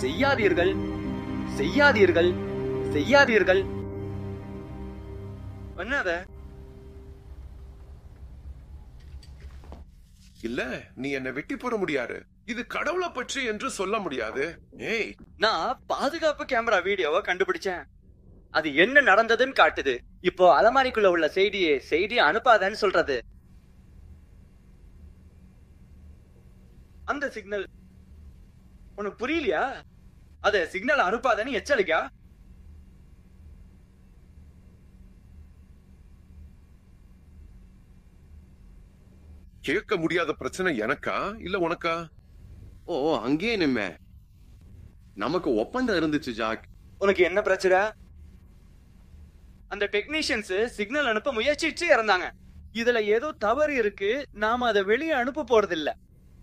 செய்யாதீர்கள் செய்யாதீர்கள் செய்யாதீர்கள் பண்ணாத இல்ல நீ என்ன வெட்டி போட முடியாது இது கடவுளை பற்றி என்று சொல்ல முடியாது ஏய் நான் பாதுகாப்பு கேமரா வீடியோவை கண்டுபிடிச்சேன் அது என்ன நடந்ததுன்னு காட்டுது இப்போ அலமாரிக்குள்ள உள்ள செய்தியை செய்தி அனுப்பாதன்னு சொல்றது அந்த சிக்னல் உனக்கு புரியலையா அது சிக்னல் அனுப்பாதன்னு எச்சரிக்கா கேட்க முடியாத பிரச்சனை எனக்கா இல்ல உனக்கா ஓ அங்கேயே நிம்ம நமக்கு ஒப்பந்தம் இருந்துச்சு ஜாக் உனக்கு என்ன பிரச்சனை அந்த டெக்னீஷியன்ஸ் சிக்னல் அனுப்ப முயற்சிச்சு இறந்தாங்க இதுல ஏதோ தவறு இருக்கு நாம அதை வெளியே அனுப்ப போறது இல்ல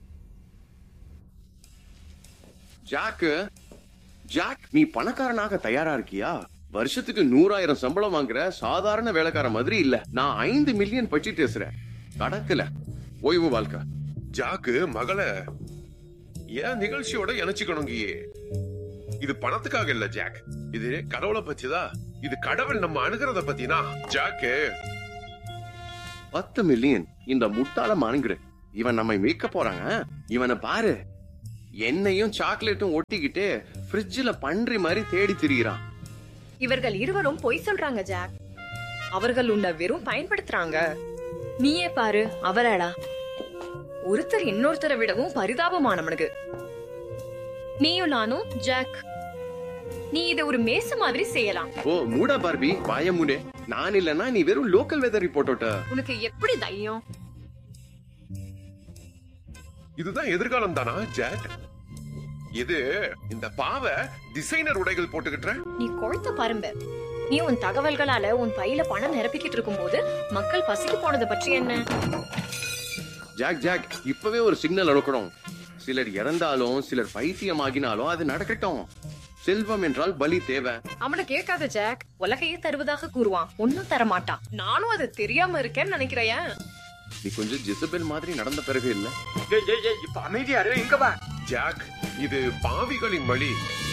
ஜாக் ஜாக் நீ பணக்காரனாக தயாரா இருக்கியா வருஷத்துக்கு நூறாயிரம் சம்பளம் வாங்குற சாதாரண வேலைக்கார மாதிரி இல்ல நான் ஐந்து மில்லியன் பற்றி பேசுறேன் கணக்குல ஓய்வு வாழ்க்கை ஜாக்கு மகள ஏன் நிகழ்ச்சியோட இணைச்சுக்கணுங்கியே இது பணத்துக்காக இல்ல ஜாக் இது கடவுளை பத்திதான் இது கடவுள் நம்ம அணுகிறத பத்தினா ஜாக்கு பத்து மில்லியன் இந்த முட்டாள மானுங்கிற இவன் நம்மை மீட்க போறாங்க இவனை பாரு என்னையும் சாக்லேட்டும் ஒட்டிக்கிட்டு ஃப்ரிட்ஜில் பன்றி மாதிரி தேடி திரிகிறான் இவர்கள் இருவரும் பொய் சொல்றாங்க ஜாக் அவர்கள் உன்னை வெறும் பயன்படுத்துறாங்க நீயே பாரு அவரடா ஒருத்தர் இன்னொருத்தரை விடவும் பரிதாபமானவனுக்கு நீயும் நானும் ஜாக் நீ இதை ஒரு மேச மாதிரி செய்யலாம் ஓ மூடா பார்பி பாய மூடே நான் இல்லனா நீ வெறும் லோக்கல் வெதர் ரிப்போர்ட்டோட்ட உனக்கு எப்படி தைரியம் இதுதான் எதிர்காலம் தானா ஜாக் இது இந்த பாவ டிசைனர் உடைகள் போட்டுக்கிட்ட நீ கொழுத்த பரும்ப நீ உன் தகவல்களால உன் பையில பணம் நிரப்பிக்கிட்டு இருக்கும்போது மக்கள் பசிக்கு போனதை பற்றி என்ன ஜாக் ஜாக் இப்பவே ஒரு சிக்னல் அனுக்கணும் சிலர் இறந்தாலும் சிலர் பைத்தியமாகினாலும் அது நடக்கட்டும் செல்வம் என்றால் பலி தேவை அவனை கேட்காத ஜாக் உலகையே தருவதாக கூறுவான் ஒன்னும் தர மாட்டான் நானும் அது தெரியாம இருக்கேன்னு நினைக்கிறேன் நீ கொஞ்சம் ஜிசபெல் மாதிரி நடந்த பிறகு இல்ல ஏய், ஏய், ஏய், இப்ப அமைதியா இரு, இங்க வா ஜாக் இது பாவிகளின் வழி